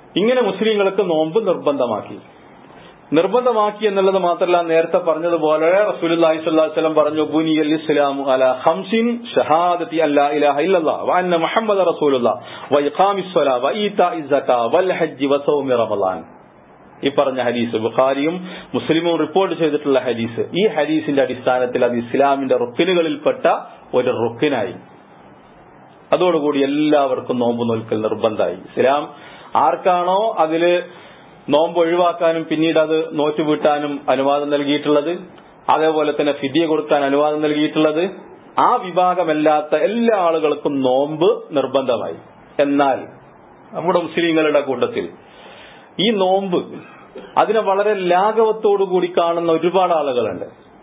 ഇങ്ങനെ മുസ്ലിങ്ങൾക്ക് നോമ്പ് നിർബന്ധമാക്കി നിർബന്ധമാക്കി എന്നുള്ളത് മാത്രമല്ല നേരത്തെ പറഞ്ഞതുപോലെ റസൂലുള്ളാഹി സ്വല്ലല്ലാഹു അലൈഹി വസല്ലം പറഞ്ഞു ബുനിയൽ ഇസ്ലാമു അല ഖംസിൻ ഷഹാദത്തി അല്ലാ ഇലാഹ ഇല്ലല്ലാഹ് വ അന്ന മുഹമ്മദ റസൂലുള്ളാഹ് വ ഇഖാമിസ് സ്വലാ വ ഈതാഇസ് സക്കാ വൽ ഹജ്ജ് വ സൗമി റമളാൻ ഈ പറഞ്ഞ ഹദീസ് ബുഖാരിയും മുസ്ലിമും റിപ്പോർട്ട് ചെയ്തിട്ടുള്ള ഹദീസ് ഈ ഹദീസിന്റെ അടിസ്ഥാനത്തിൽ അത് ഇസ്ലാമിന്റെ റുക്കിനുകളിൽപ്പെട്ട ഒരു റുക്കിനായി അതോടുകൂടി എല്ലാവർക്കും നോമ്പ് നോൽക്കൽ നിർബന്ധമായി ഇസ്ലാം ആർക്കാണോ അതില് നോമ്പ് ഒഴിവാക്കാനും പിന്നീട് അത് നോറ്റ് വീട്ടാനും അനുവാദം നൽകിയിട്ടുള്ളത് അതേപോലെ തന്നെ ഫിദിയ കൊടുക്കാൻ അനുവാദം നൽകിയിട്ടുള്ളത് ആ വിഭാഗമല്ലാത്ത എല്ലാ ആളുകൾക്കും നോമ്പ് നിർബന്ധമായി എന്നാൽ നമ്മുടെ മുസ്ലിങ്ങളുടെ കൂട്ടത്തിൽ ഈ നോമ്പ് അതിനെ വളരെ ലാഘവത്തോടുകൂടി കാണുന്ന ഒരുപാട് ആളുകളുണ്ട്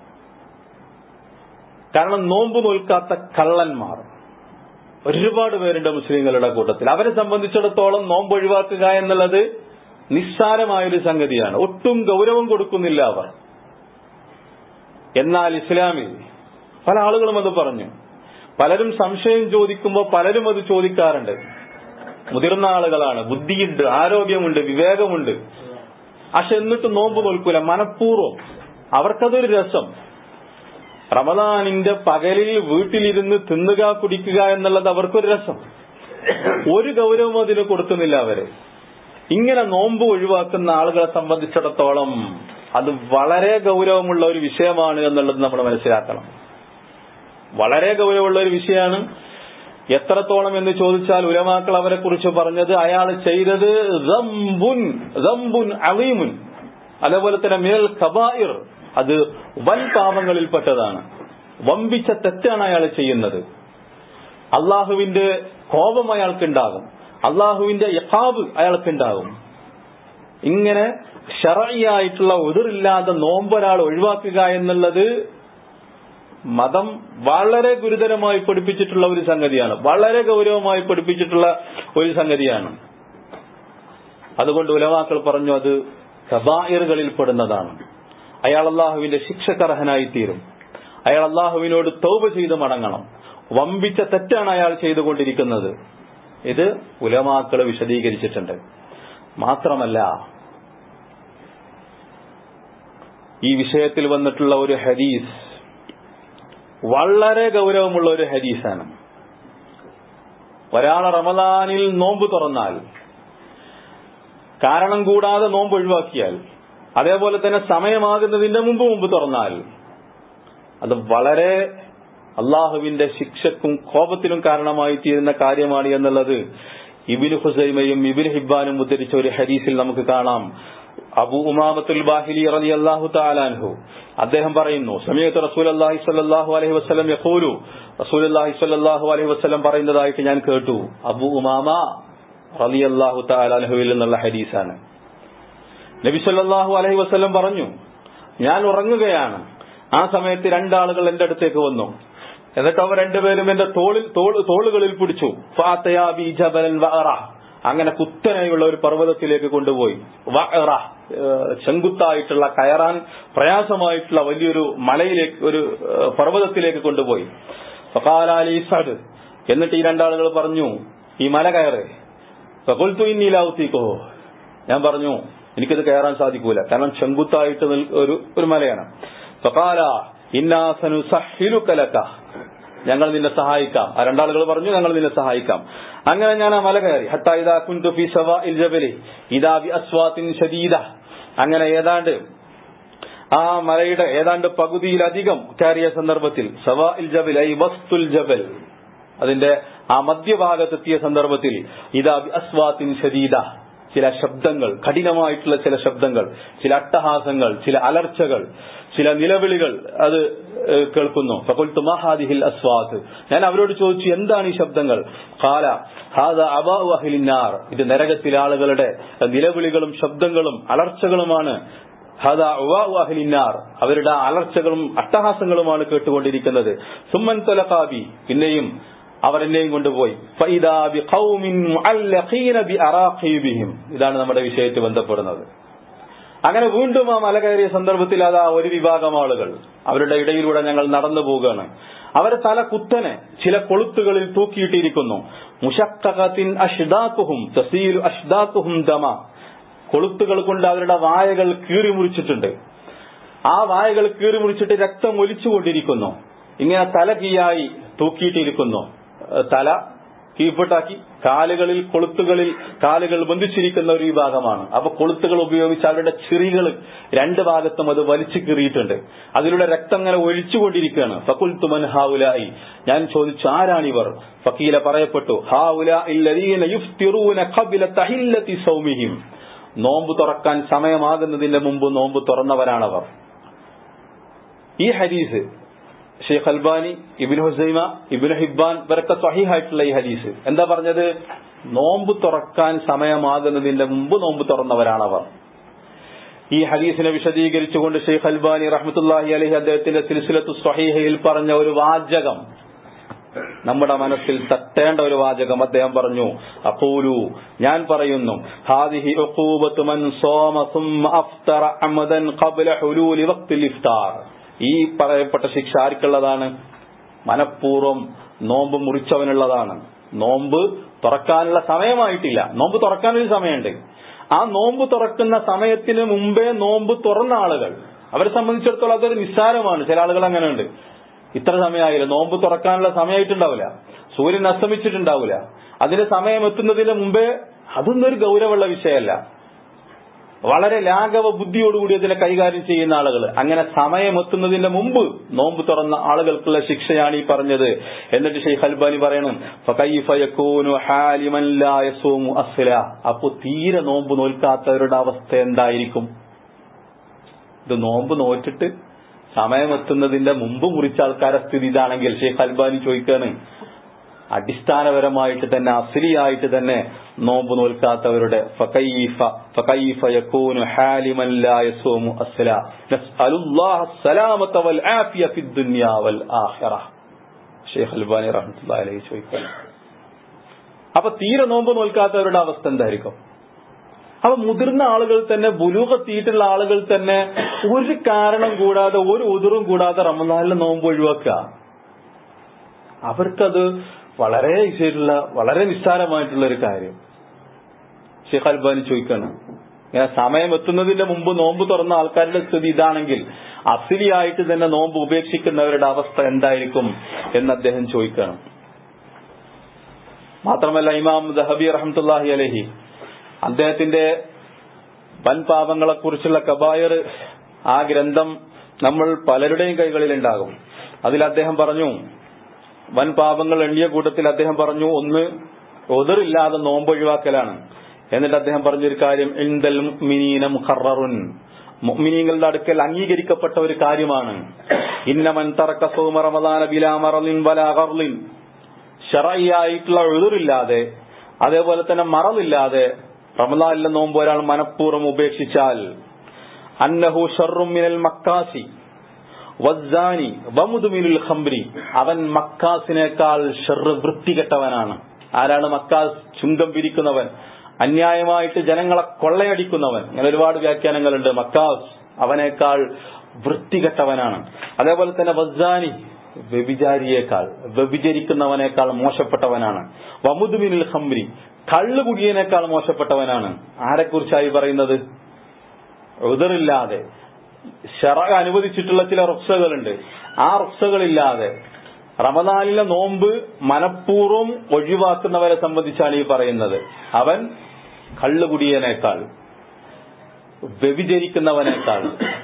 കാരണം നോമ്പ് നോൽക്കാത്ത കള്ളന്മാർ ഒരുപാട് പേരുണ്ട് മുസ്ലിങ്ങളുടെ കൂട്ടത്തിൽ അവരെ സംബന്ധിച്ചിടത്തോളം നോമ്പ് ഒഴിവാക്കുക എന്നുള്ളത് നിസ്സാരമായൊരു സംഗതിയാണ് ഒട്ടും ഗൗരവം കൊടുക്കുന്നില്ല അവർ എന്നാൽ ഇസ്ലാമിൽ പല ആളുകളും അത് പറഞ്ഞു പലരും സംശയം ചോദിക്കുമ്പോൾ പലരും അത് ചോദിക്കാറുണ്ട് മുതിർന്ന ആളുകളാണ് ബുദ്ധിയുണ്ട് ആരോഗ്യമുണ്ട് വിവേകമുണ്ട് പക്ഷെ എന്നിട്ട് നോമ്പ് നോൽക്കൂല മനഃപൂർവ്വം അവർക്കതൊരു രസം റമദാനിന്റെ പകലിൽ വീട്ടിലിരുന്ന് തിന്നുക കുടിക്കുക എന്നുള്ളത് അവർക്കൊരു രസം ഒരു ഗൗരവം അതിന് കൊടുക്കുന്നില്ല അവര് ഇങ്ങനെ നോമ്പ് ഒഴിവാക്കുന്ന ആളുകളെ സംബന്ധിച്ചിടത്തോളം അത് വളരെ ഗൗരവമുള്ള ഒരു വിഷയമാണ് എന്നുള്ളത് നമ്മൾ മനസ്സിലാക്കണം വളരെ ഗൗരവമുള്ള ഒരു വിഷയമാണ് എത്രത്തോളം എന്ന് ചോദിച്ചാൽ ഉലമാക്കൾ അവരെ കുറിച്ച് പറഞ്ഞത് അയാൾ ചെയ്തത് റംബുൻ റംബുൻ അലീമുൻ അതേപോലെ തന്നെ മിനൽ കബായിർ അത് വൻ പാപങ്ങളിൽപ്പെട്ടതാണ് വമ്പിച്ച തെറ്റാണ് അയാൾ ചെയ്യുന്നത് അള്ളാഹുവിന്റെ കോപം അയാൾക്കുണ്ടാകും അള്ളാഹുവിന്റെ യഹാബ് അയാൾക്കുണ്ടാകും ഇങ്ങനെ ഷറയായിട്ടുള്ള ഒതിറില്ലാതെ നോമ്പൊരാൾ ഒഴിവാക്കുക എന്നുള്ളത് മതം വളരെ ഗുരുതരമായി പഠിപ്പിച്ചിട്ടുള്ള ഒരു സംഗതിയാണ് വളരെ ഗൗരവമായി പഠിപ്പിച്ചിട്ടുള്ള ഒരു സംഗതിയാണ് അതുകൊണ്ട് ഉലമാക്കൾ പറഞ്ഞു അത് കബായിറുകളിൽ പെടുന്നതാണ് അയാൾ അള്ളാഹുവിന്റെ ശിക്ഷക്കർഹനായി തീരും അയാൾ അള്ളാഹുവിനോട് തൗബ ചെയ്ത് മടങ്ങണം വമ്പിച്ച തെറ്റാണ് അയാൾ ചെയ്തുകൊണ്ടിരിക്കുന്നത് ഇത് ഉലമാക്കൾ വിശദീകരിച്ചിട്ടുണ്ട് മാത്രമല്ല ഈ വിഷയത്തിൽ വന്നിട്ടുള്ള ഒരു ഹദീസ് വളരെ ഗൗരവമുള്ള ഒരു ഹദീസാണ് ഒരാൾ റമദാനിൽ നോമ്പ് തുറന്നാൽ കാരണം കൂടാതെ നോമ്പ് ഒഴിവാക്കിയാൽ അതേപോലെ തന്നെ സമയമാകുന്നതിന്റെ മുമ്പ് മുമ്പ് തുറന്നാൽ അത് വളരെ അള്ളാഹുവിന്റെ ശിക്ഷക്കും കോപത്തിനും കാരണമായി തീരുന്ന കാര്യമാണ് എന്നുള്ളത് ഇബിന് ഹുസൈമയും ഇബിൻ ഹിബാനും ഉദ്ധരിച്ച ഒരു ഹദീസിൽ നമുക്ക് കാണാം അബു ഉമാമത്തുൽ ബാഹിലി റലി അള്ളാഹു താലാൻഹു അദ്ദേഹം പറയുന്നു സമയത്ത് റസൂൽ അള്ളാഹി സ്വല്ലാഹു അലഹി വസ്ലം യഖൂലു റസൂൽ അള്ളാഹി സ്വല്ലാഹു അലഹി വസ്ലം പറയുന്നതായിട്ട് ഞാൻ കേട്ടു അബു ഉമാമ റലി അള്ളാഹു താലാൻഹുവിൽ നിന്നുള്ള ഹദീസാണ് നബി സല്ലാഹു അലഹി വസ്ലം പറഞ്ഞു ഞാൻ ഉറങ്ങുകയാണ് ആ സമയത്ത് രണ്ടാളുകൾ എന്റെ അടുത്തേക്ക് വന്നു എന്നിട്ട് അവർ രണ്ടുപേരും എന്റെ തോളിൽ തോളുകളിൽ പിടിച്ചു ഫാത്തയാബി ജബലൻ വഅറ അങ്ങനെ കുത്തനെയുള്ള ഒരു പർവ്വതത്തിലേക്ക് കൊണ്ടുപോയി വഅറ ചെങ്കുത്തായിട്ടുള്ള കയറാൻ പ്രയാസമായിട്ടുള്ള വലിയൊരു മലയിലേക്ക് ഒരു പർവ്വതത്തിലേക്ക് കൊണ്ടുപോയി ഫഖാലി സഅദ് എന്നിട്ട് ഈ രണ്ടാളുകൾ പറഞ്ഞു ഈ മല കയറ് ഫഖുൽതു ഇന്നി ലൗതികോ ഞാൻ പറഞ്ഞു എനിക്കത് കയറാൻ സാധിക്കൂല കാരണം ചെങ്കുത്തായിട്ട് ഒരു ഒരു മലയാണ് ഫഖാല ഇന്നാസനു സഹിലുക്കലക്ക ഞങ്ങൾ നിന്നെ സഹായിക്കാം ആ രണ്ടാളുകൾ പറഞ്ഞു ഞങ്ങൾ നിന്നെ സഹായിക്കാം അങ്ങനെ ഞാൻ ആ മല കയറി ഹത്താ ഇദാ കുന്തു ഫി സവാഇൽ ജബലി ഇദാ ബി അസ്വാത്തിൻ ശദീദ അങ്ങനെ ഏതാണ്ട് ആ മലയുടെ ഏതാണ്ട് പകുതിയിലധികം കയറിയ സന്ദർഭത്തിൽ സവാഇൽ ജബൽ ഐ വസ്തുൽ ജബൽ അതിന്റെ ആ മധ്യഭാഗത്തെത്തിയ സന്ദർഭത്തിൽ ഇതാ ബി അസ്വാത്തിൻ ശദീദ ചില ശബ്ദങ്ങൾ കഠിനമായിട്ടുള്ള ചില ശബ്ദങ്ങൾ ചില അട്ടഹാസങ്ങൾ ചില അലർച്ചകൾ ചില നിലവിളികൾ അത് കേൾക്കുന്നു ഫകുൽത്തു മഹാദിഹിൽ അസ്വാദ് ഞാൻ അവരോട് ചോദിച്ചു എന്താണ് ഈ ശബ്ദങ്ങൾ ഖാല ഹാദ അബാഉ അഹ്ലിന്നാർ ഇത് നരകത്തിലെ ആളുകളുടെ നിലവിളികളും ശബ്ദങ്ങളും അലർച്ചകളുമാണ് ഹാദ ഉവാഉ അഹ്ലിന്നാർ അവരുടെ അലർച്ചകളും അട്ടഹാസങ്ങളുമാണ് കേട്ടുകൊണ്ടിരിക്കുന്നത് സുമ്മൻ തലഖാബി പിന്നെയും അവർ എന്നെയും കൊണ്ടുപോയി ഇതാണ് നമ്മുടെ വിഷയത്തിൽ ബന്ധപ്പെടുന്നത് അങ്ങനെ വീണ്ടും ആ മല കയറിയ സന്ദർഭത്തിൽ അതാ ഒരു വിഭാഗം ആളുകൾ അവരുടെ ഇടയിലൂടെ ഞങ്ങൾ നടന്നു പോവുകയാണ് അവരെ തല കുത്തനെ ചില കൊളുത്തുകളിൽ തൂക്കിയിട്ടിരിക്കുന്നു മുഷക്കത്തിൻ അഷ്ദാക്കുഹും തസീൽ അഷ്ദാക്കുഹും ദമ കൊളുത്തുകൾ കൊണ്ട് അവരുടെ വായകൾ കീറി മുറിച്ചിട്ടുണ്ട് ആ വായകൾ കീറി മുറിച്ചിട്ട് രക്തം ഒലിച്ചുകൊണ്ടിരിക്കുന്നു ഇങ്ങനെ തല കീയായി തൂക്കിയിട്ടിരിക്കുന്നു ഏഹ് തല കീഴ്പ്പെട്ടാക്കി കാലുകളിൽ കൊളുത്തുകളിൽ കാലുകൾ ബന്ധിച്ചിരിക്കുന്ന ഒരു വിഭാഗമാണ് അപ്പൊ കൊളുത്തുകൾ ഉപയോഗിച്ച് അവരുടെ ചിറികൾ രണ്ട് ഭാഗത്തും അത് വലിച്ചു കീറിയിട്ടുണ്ട് അതിലൂടെ രക്തം അങ്ങനെ ഒഴിച്ചുകൊണ്ടിരിക്കുകയാണ് ഫക്കുൽത്തുമൻ ഹാവുലായി ഞാൻ ചോദിച്ചു ആരാണിവർ ഫക്കീല പറയപ്പെട്ടു ഹാവുല സൗമിഹിം നോമ്പ് തുറക്കാൻ സമയമാകുന്നതിന്റെ മുമ്പ് നോമ്പ് തുറന്നവരാണവർ ഈ ഹദീസ് Sheikh Albani Ibn Khuzaima Ibn Hibban ഇവരൊക്കെ സഹിഹായിട്ടുള്ള ഈ ഹദീസ് എന്താ പറഞ്ഞത് നോമ്പ് തുറക്കാൻ സമയമാകുന്നതിന്റെ മുമ്പ് നോമ്പ് തുറന്നവരാണവർ ഈ ഹദീസിനെ വിശദീകരിച്ചുകൊണ്ട് ഷെയ്ഖ് അൽബാനി റഹ്മത്തുല്ലാഹി അലഹി അദ്ദേഹത്തിന്റെ സിൽസിലത്തു സ്വഹീഹയിൽ പറഞ്ഞ ഒരു വാചകം നമ്മുടെ മനസ്സിൽ തട്ടേണ്ട ഒരു വാചകം അദ്ദേഹം പറഞ്ഞു അപ്പൂലു ഞാൻ പറയുന്നു ഹാദിഹി ഉഖൂബത്തു മൻ സോമ സുമ്മ അഫ്തറ അമദൻ ഖബ്ല ഹുലൂലി വഖ്തിൽ ഇഫ്താർ ഈ പറയപ്പെട്ട ശിക്ഷ ആർക്കുള്ളതാണ് മനഃപൂർവ്വം നോമ്പ് മുറിച്ചവനുള്ളതാണ് നോമ്പ് തുറക്കാനുള്ള സമയമായിട്ടില്ല നോമ്പ് തുറക്കാനൊരു സമയമുണ്ട് ആ നോമ്പ് തുറക്കുന്ന സമയത്തിന് മുമ്പേ നോമ്പ് തുറന്ന ആളുകൾ അവരെ സംബന്ധിച്ചിടത്തോളം അതൊരു നിസ്സാരമാണ് ചില ആളുകൾ അങ്ങനെയുണ്ട് ഇത്ര സമയമായില്ല നോമ്പ് തുറക്കാനുള്ള സമയമായിട്ടുണ്ടാവില്ല സൂര്യൻ അസ്തമിച്ചിട്ടുണ്ടാവില്ല അതിന്റെ സമയം എത്തുന്നതിന് മുമ്പേ അതൊന്നും ഒരു ഗൗരവമുള്ള വിഷയമല്ല വളരെ ലാഘവ ബുദ്ധിയോടുകൂടി അതിനെ കൈകാര്യം ചെയ്യുന്ന ആളുകൾ അങ്ങനെ സമയമെത്തുന്നതിന്റെ മുമ്പ് നോമ്പ് തുറന്ന ആളുകൾക്കുള്ള ശിക്ഷയാണ് ഈ പറഞ്ഞത് എന്നിട്ട് ഷെയ്ഖ് അൽബാനി പറയണം അപ്പോ തീരെ നോമ്പ് നോൽക്കാത്തവരുടെ അവസ്ഥ എന്തായിരിക്കും ഇത് നോമ്പ് നോറ്റിട്ട് സമയമെത്തുന്നതിന്റെ മുമ്പ് മുറിച്ച ആൾക്കാരെ സ്ഥിതി ഇതാണെങ്കിൽ ഷെയ്ഖ് അൽബാനി ചോദിക്കാണ് അടിസ്ഥാനപരമായിട്ട് തന്നെ അസലിയായിട്ട് തന്നെ നോമ്പ് നോൽക്കാത്തവരുടെ ഫകൈഫ ഫകൈഫ യകൂനു ഹാലിമൻ ലാ യസൂമു അസ്ല നസ്അലുല്ലാഹ സലാമത വൽ ആഫിയ ഫിദ് ദുനിയ വൽ ആഖിറ ഷെയ്ഖ് അൽബാനി റഹ്മത്തുള്ളാഹി അലൈഹി ചോദിക്കുന്നു അപ്പൊ തീരെ നോമ്പ് നോൽക്കാത്തവരുടെ അവസ്ഥ എന്തായിരിക്കും അപ്പൊ മുതിർന്ന ആളുകൾ തന്നെ ബുലൂഖെത്തിയിട്ടുള്ള ആളുകൾ തന്നെ ഒരു കാരണം കൂടാതെ ഒരു ഉതിറും കൂടാതെ റമദാനിലെ നോമ്പ് ഒഴിവാക്കുക അവർക്കത് വളരെ ഈസിയായിട്ടുള്ള വളരെ നിസ്സാരമായിട്ടുള്ള ഒരു കാര്യം ഷെയ്ഖ് അൽബാനി ചോദിക്കണം ഇങ്ങനെ സമയം എത്തുന്നതിന്റെ മുമ്പ് നോമ്പ് തുറന്ന ആൾക്കാരുടെ സ്ഥിതി ഇതാണെങ്കിൽ അസിലിയായിട്ട് തന്നെ നോമ്പ് ഉപേക്ഷിക്കുന്നവരുടെ അവസ്ഥ എന്തായിരിക്കും എന്ന് അദ്ദേഹം ചോദിക്കണം മാത്രമല്ല ഇമാം ദഹബി റഹമത്തുല്ലാഹി അലഹി അദ്ദേഹത്തിന്റെ വൻ പാപങ്ങളെ കുറിച്ചുള്ള കബായർ ആ ഗ്രന്ഥം നമ്മൾ പലരുടെയും കൈകളിലുണ്ടാകും അതിൽ അദ്ദേഹം പറഞ്ഞു വൻ പാപങ്ങൾ എണ്ണിയ കൂട്ടത്തിൽ അദ്ദേഹം പറഞ്ഞു ഒന്ന് ഒതിറില്ലാതെ നോമ്പ് ഒഴിവാക്കലാണ് എന്നിട്ട് അദ്ദേഹം പറഞ്ഞൊരു കാര്യം ഇന്ദൽ മുഅ്മിനീന മുഖററുൻ മുഅ്മിനീങ്ങളുടെ അടുക്കൽ അംഗീകരിക്കപ്പെട്ട ഒരു കാര്യമാണ് ഇന്നമൻ തറക്ക സൗമ റമദാന ബിലാ മറലിൻ വലാ ഗർലിൻ ഷറയായിട്ടുള്ള എഴുതില്ലാതെ അതേപോലെ തന്നെ മറലില്ലാതെ റമദാനിലെ നോമ്പ് ഒരാൾ മനഃപൂർവ്വം ഉപേക്ഷിച്ചാൽ അന്നഹു ഷർറും മിനൽ മക്കാസി വസ്സാനി വമുദുമിനുൽ ഖംറി അവൻ മക്കാസിനേക്കാൾ ഷെറ് വൃത്തികെട്ടവനാണ് ആരാണ് മക്കാസ് ചുങ്കം പിരിക്കുന്നവൻ അന്യായമായിട്ട് ജനങ്ങളെ കൊള്ളയടിക്കുന്നവൻ അങ്ങനെ ഒരുപാട് വ്യാഖ്യാനങ്ങളുണ്ട് മക്കാസ് അവനേക്കാൾ വൃത്തികെട്ടവനാണ് അതേപോലെ തന്നെ വസ്സാനി വ്യഭിചാരിയേക്കാൾ വ്യഭിചരിക്കുന്നവനേക്കാൾ മോശപ്പെട്ടവനാണ് വമുദുമിനുൽ ഖംറി കള്ളുകുടിയനേക്കാൾ മോശപ്പെട്ടവനാണ് ആരെക്കുറിച്ചായി പറയുന്നത് ഉതിറില്ലാതെ ഷറ അനുവദിച്ചിട്ടുള്ള ചില റുക്സകളുണ്ട് ആ റുക്സകളില്ലാതെ റമദാനിലെ നോമ്പ് മനഃപൂർവ്വം ഒഴിവാക്കുന്നവരെ സംബന്ധിച്ചാണ് ഈ പറയുന്നത് അവൻ കള്ളുകുടിയനേക്കാൾ വ്യഭിചരിക്കുന്നവനേക്കാൾ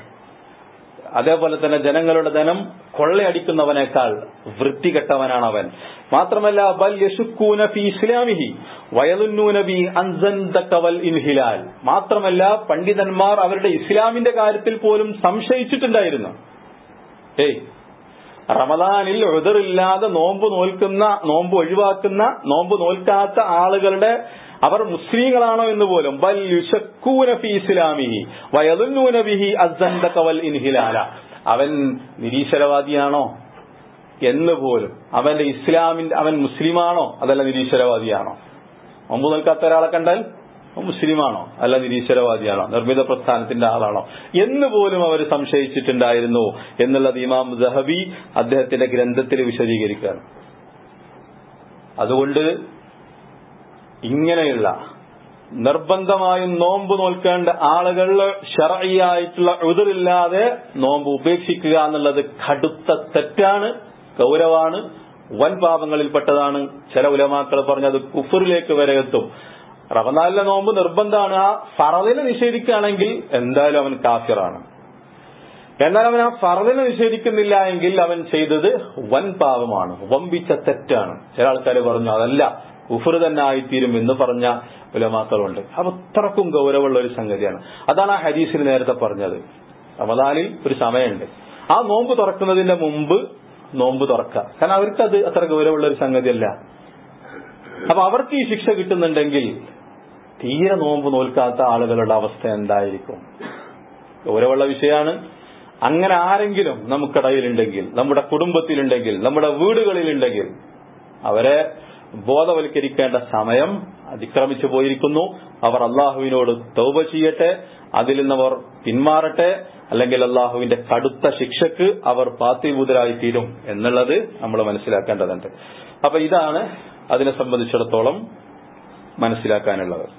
അതേപോലെ തന്നെ ജനങ്ങളുടെ ധനം കൊള്ളയടിക്കുന്നവനേക്കാൾ വൃത്തികെട്ടവനാണ് അവൻ മാത്രമല്ല ബൽ യശുക്കൂന ഫി ഇസ്ലാമിഹി വയലുന്നൂന ബി അൻസന്തക്കവൽ ഇൻഹിലാൽ മാത്രമല്ല പണ്ഡിതന്മാർ അവരുടെ ഇസ്ലാമിന്റെ കാര്യത്തിൽ പോലും സംശയിച്ചിട്ടുണ്ടായിരുന്നു ഏയ് റമദാനിൽ ഉതിറില്ലാതെ നോമ്പ് നോൽക്കുന്ന നോമ്പ് ഒഴിവാക്കുന്ന നോമ്പ് നോൽക്കാത്ത ആളുകളുടെ അവർ മുസ്ലിങ്ങളാണോ എന്ന് പോലും ബൽ യുശക്കൂന ഫി ഇസ്ലാമിഹി വയലുന്നൂന ബിഹി അസന്തകവൽ ഇൻഹിലാല അവൻ നിരീശ്വരവാദിയാണോ എന്ന് പോലും അവന്റെ ഇസ്ലാമിന്റെ അവൻ മുസ്ലിമാണോ അതല്ല നിരീശ്വരവാദിയാണോ നോമ്പ് നോൽക്കാത്ത ഒരാളെ കണ്ടാൽ മുസ്ലിമാണോ അല്ല നിരീശ്വരവാദിയാണോ നിർമ്മിത പ്രസ്ഥാനത്തിന്റെ ആളാണോ എന്ന് പോലും അവർ സംശയിച്ചിട്ടുണ്ടായിരുന്നു എന്നുള്ളത് ഇമാം ജഹബി അദ്ദേഹത്തിന്റെ ഗ്രന്ഥത്തിൽ വിശദീകരിക്കുകയാണ് അതുകൊണ്ട് ഇങ്ങനെയുള്ള നിർബന്ധമായും നോമ്പ് നോൽക്കേണ്ട ആളുകൾ ഷറയായിട്ടുള്ള ഉതിരില്ലാതെ നോമ്പ് ഉപേക്ഷിക്കുക എന്നുള്ളത് കടുത്ത തെറ്റാണ് ഗൗരവാണ് വൻ പാപങ്ങളിൽപ്പെട്ടതാണ് ചില ഉലമാക്കൾ പറഞ്ഞത് കുഫറിലേക്ക് വരെ എത്തും റമദാനിലെ നോമ്പ് നിർബന്ധമാണ് ആ ഫറലിനെ നിഷേധിക്കുകയാണെങ്കിൽ എന്തായാലും അവൻ കാഫിറാണ് എന്നാൽ അവൻ ആ ഫറലിനെ നിഷേധിക്കുന്നില്ല എങ്കിൽ അവൻ ചെയ്തത് വൻ പാപമാണ് വമ്പിച്ച തെറ്റാണ് ചില ആൾക്കാർ പറഞ്ഞു അതല്ല കുഫർ തന്നെ ആയിത്തീരും എന്ന് പറഞ്ഞ ഉലമാക്കളുണ്ട് അപ്പൊ അത്രക്കും ഗൗരവമുള്ള ഒരു സംഗതിയാണ് അതാണ് ആ ഹദീസിൽ നേരത്തെ പറഞ്ഞത് റമദാനിൽ ഒരു സമയമുണ്ട് ആ നോമ്പ് തുറക്കുന്നതിന്റെ മുമ്പ് നോമ്പ് തുറക്കുക കാരണം അവർക്ക് അത് അത്ര ഗൗരവമുള്ള ഒരു സംഗതിയല്ല അപ്പൊ അവർക്ക് ഈ ശിക്ഷ കിട്ടുന്നുണ്ടെങ്കിൽ തീരെ നോമ്പ് നോൽക്കാത്ത ആളുകളുടെ അവസ്ഥ എന്തായിരിക്കും ഗൗരവമുള്ള വിഷയമാണ് അങ്ങനെ ആരെങ്കിലും നമുക്കിടയിലുണ്ടെങ്കിൽ നമ്മുടെ കുടുംബത്തിലുണ്ടെങ്കിൽ നമ്മുടെ വീടുകളിലുണ്ടെങ്കിൽ അവരെ ബോധവൽക്കരിക്കേണ്ട സമയം അതിക്രമിച്ചു പോയിരിക്കുന്നു അവർ അള്ളാഹുവിനോട് തൗബ ചെയ്യട്ടെ അതിൽ നിന്നവർ പിന്മാറട്ടെ അല്ലെങ്കിൽ അള്ളാഹുവിന്റെ കടുത്ത ശിക്ഷക്ക് അവർ പാത്തിഭൂതരായി തീരും എന്നുള്ളത് നമ്മൾ മനസ്സിലാക്കേണ്ടതുണ്ട് അപ്പൊ ഇതാണ് അതിനെ സംബന്ധിച്ചിടത്തോളം മനസ്സിലാക്കാനുള്ളത്